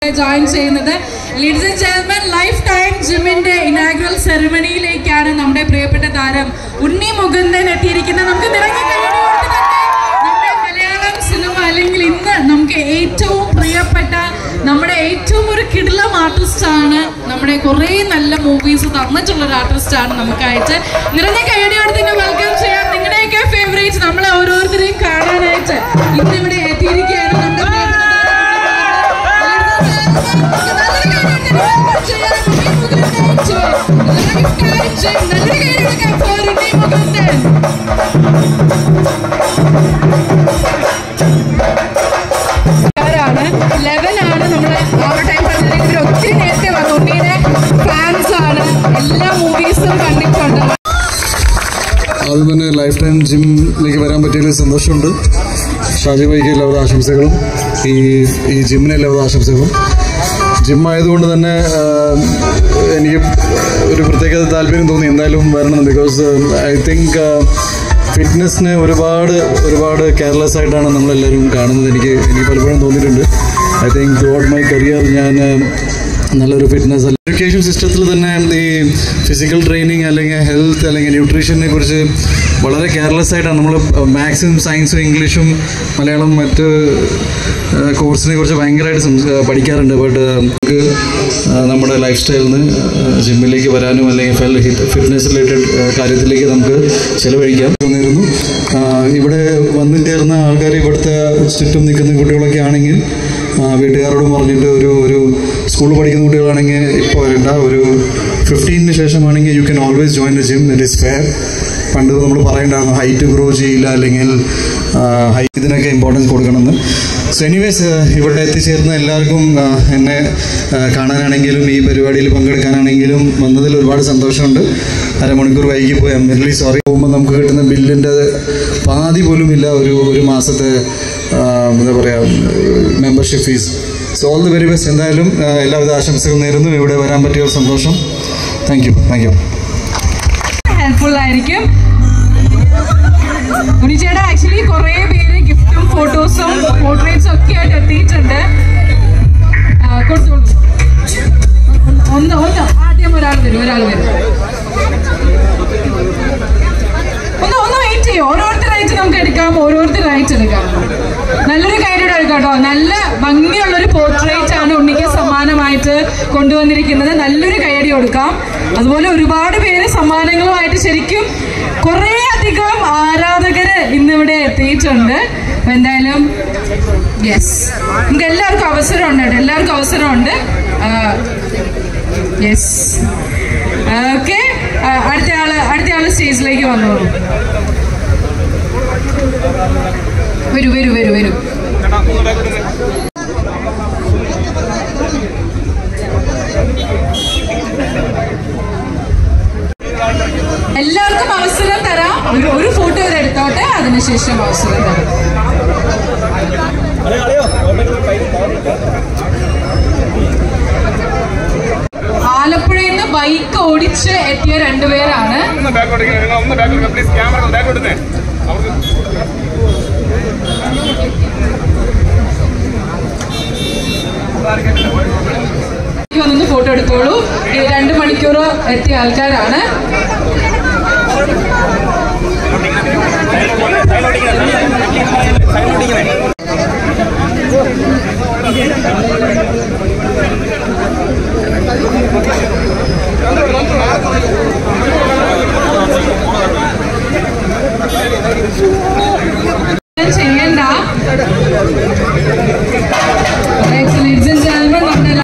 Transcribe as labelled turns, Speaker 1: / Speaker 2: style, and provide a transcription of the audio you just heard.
Speaker 1: join ചെയ്യുന്നത് ladies and gentlemen life time ജിമ്മിന്റെ inaugural സെറമണിയിലേക്കാണ് നമ്മുടെ പ്രിയപ്പെട്ട താരം ഉണ്ണി മുകുന്ദൻ എത്തിയിരിക്കുന്നത് നമുക്ക് നിറഞ്ഞ കൈയടി കൊടുത്ത് തന്നെ നമ്മുടെ മലയാളം സിനിമ അല്ലെങ്കിൽ ഇന്ന് നമുക്ക് ഏറ്റവും പ്രിയപ്പെട്ട നമ്മുടെ ഏറ്റവും ഒരു കിടിലം ആർട്ടിസ്റ്റ് ആണ് നമ്മുടെ കുറേ നല്ല മൂവീസ് തന്നിട്ടുള്ള ഒരു ആർട്ടിസ്റ്റ് ആണ് നമുക്കായിട്ട് നിറഞ്ഞ കൈയടിയോട് തന്നെ വെൽക്കം ചെയ്യാം നിങ്ങളുടെയൊക്കെ ഫേവറേറ്റ് നമ്മളെ ഓരോരുത്തരെയും കാണാനായിട്ട് ഇന്ന് ഇവിടെ എത്തിയിരിക്കുകയാണ് നമ്മുടെ ലെവനാണ് നമ്മള് ആ ടൈം പറഞ്ഞത് ഇവർ ഒത്തിരി നേരത്തെ വന്നു ഉണ്ണിയുടെ ഫാൻസ് ആണ് എല്ലാ മൂവീസും കണ്ടിട്ടുണ്ട്
Speaker 2: ആദ്യം തന്നെ ലൈഫ് ടൈം ജിമ്മിലേക്ക് വരാൻ പറ്റിയതിൽ സന്തോഷമുണ്ട് ഷാജി ബൈക്ക് എല്ലാവിധ ആശംസകളും ഈ ഈ ജിമ്മിന് എല്ലാവിധ ആശംസകളും ജിം ആയതുകൊണ്ട് തന്നെ ആഹ്, എനിക്ക് ഒരു പ്രത്യേക താല്പര്യം തോന്നി എന്തായാലും വരണം ബിക്കോസ് ഐ തിങ്ക് ഫിറ്റ്നസ്സിന് ഒരുപാട് ഒരുപാട് കെയർലെസ് ആയിട്ടാണ് നമ്മളെല്ലാവരും കാണുന്നത് എനിക്ക് എനിക്ക് പലപ്പോഴും തോന്നിയിട്ടുണ്ട് I think throughout my career ഞാൻ ആഹ്, നല്ലൊരു ഫിറ്റ്നസ് എഡ്യൂക്കേഷൻ സിസ്റ്റത്തിൽ തന്നെ ഈ ഫിസിക്കൽ ട്രെയിനിങ് അല്ലെങ്കിൽ ഹെൽത്ത് അല്ലെങ്കിൽ ന്യൂട്രീഷനെ കുറിച്ച് വളരെ കെയർലെസ് ആയിട്ടാണ് നമ്മൾ മാത്സും സയൻസും ഇംഗ്ലീഷും മലയാളം മറ്റ് കോഴ്സിനെ കുറിച്ച് ഭയങ്കരമായിട്ട് സംസ- പഠിക്കാറുണ്ട് ബട്ട് നമുക്ക് ആ, നമ്മുടെ ലൈഫ് സ്റ്റൈലിൽ നിന്ന് ജിമ്മിലേക്ക് വരാനും അല്ലെങ്കിൽ ഫെൽ ഫിറ്റ്നസ് റിലേറ്റഡ് കാര്യത്തിലേക്ക് നമുക്ക് ചിലവഴിക്കാം തോന്നിയിരുന്നു ആ, ഇവിടെ വന്നു ചേർന്ന ആൾക്കാർ ഇവിടുത്തെ ചുറ്റും നിൽക്കുന്ന കുട്ടികളൊക്കെ ആണെങ്കിൽ ആ, വീട്ടുകാരോടും പറഞ്ഞിട്ട് ഒരു ഒരു സ്കൂളിൽ പഠിക്കുന്ന കുട്ടികളാണെങ്കിൽ ഇപ്പോൾ വരണ്ട ഒരു ഫിഫ്റ്റീനിന് ശേഷമാണെങ്കിൽ you can always join the gym it is fair പണ്ട് നമ്മൾ പറയണ്ടായിരുന്നു ഹൈറ്റ് ഗ്രോ ചെയ്യില്ല അല്ലെങ്കിൽ ഹൈറ്റ് ഇതിനൊക്കെ ഇമ്പോർട്ടൻസ് കൊടുക്കണമെന്ന് സോ എനിവേസ് ഇവിടെ എത്തിച്ചേർന്ന എല്ലാവർക്കും ആ, എന്നെ ആ, കാണാനാണെങ്കിലും ഈ പരിപാടിയിൽ പങ്കെടുക്കാനാണെങ്കിലും വന്നതിൽ ഒരുപാട് സന്തോഷമുണ്ട് അരമണിക്കൂർ വൈകി പോയി ഐം വെരി സോറി പോകുമ്പോൾ നമുക്ക് കിട്ടുന്ന ബില്ലിൻ്റെ പാതി പോലും ഇല്ല ഒരു ഒരു മാസത്തെ ആ, എന്താ പറയുക membership fees so all the very best എന്തായാലും ആ, എല്ലാവിധ ആശംസകളും നേരുന്നു ഇവിടെ വരാൻ പറ്റിയ ഒരു സന്തോഷം thank you thank you
Speaker 1: helpful ആയിരിക്കും ഉണിച്ചേട്ടാ ആക്ച്വലി കുറേ പേര് ഗിഫ്റ്റും ഫോട്ടോസും പോർട്രേറ്റ്സും ഒക്കെ ആയിട്ട് എത്തിയിട്ടുണ്ട് ആ, കൊടുത്തോളൂ ഒന്ന് ഒന്ന് ആദ്യം ഒരാൾ വരും ഒരാൾ വരും ഒന്ന് ഒന്ന് വെയിറ്റ് ചെയ്യോ ഓരോരുത്തരായിട്ട് നമുക്ക് എടുക്കാം ഓരോരുത്തരായിട്ട് എടുക്കാം നല്ലൊരു കാര്യം എടുക്കാം കേട്ടോ നല്ല ഭംഗിയുള്ള ഒരു പോർട്രേറ്റ് ആണ് ഉണ്ണിക്ക് സമ്മാനമായിട്ട് കൊണ്ടുവന്നിരിക്കുന്നത് നല്ലൊരു കൈയടി കൊടുക്കാം അതുപോലെ ഒരുപാട് പേര് സമ്മാനങ്ങളുമായിട്ട് ശരിക്കും കുറേ അധികം ആരാധകര് ഇന്നിവിടെ എത്തിയിട്ടുണ്ട് അപ്പൊ എന്തായാലും യെസ് നമുക്ക് എല്ലാവർക്കും അവസരമുണ്ട് കേട്ടോ എല്ലാവർക്കും അവസരമുണ്ട് യെസ് ഓക്കെ അടുത്ത ആള് അടുത്ത ആള് സ്റ്റേജിലേക്ക് വന്നോളൂ വരൂ വരൂ വരൂ വരൂ എല്ലാവർക്കും അവസരം തരാം ഒരു ഒരു ഫോട്ടോ ഇത് എടുത്തോട്ടെ അതിനുശേഷം അവസരം തരാം ആലപ്പുഴയിൽ നിന്ന് ബൈക്ക് ഓടിച്ച് എത്തിയ രണ്ടുപേരാണ്
Speaker 3: ഒന്ന് ബാക്കോട്ട് നിങ്ങൾ ഒന്ന് ബാക്കോട്ട് പ്ലീസ് ക്യാമറ ബാക്കോട്ട് അവർക്ക്
Speaker 1: എനിക്ക് വന്നൊന്ന് ഫോട്ടോ എടുത്തോളൂ ഇത് രണ്ട് മണിക്കൂർ എത്തിയ ആൾക്കാരാണ് ചെയ്യണ്ട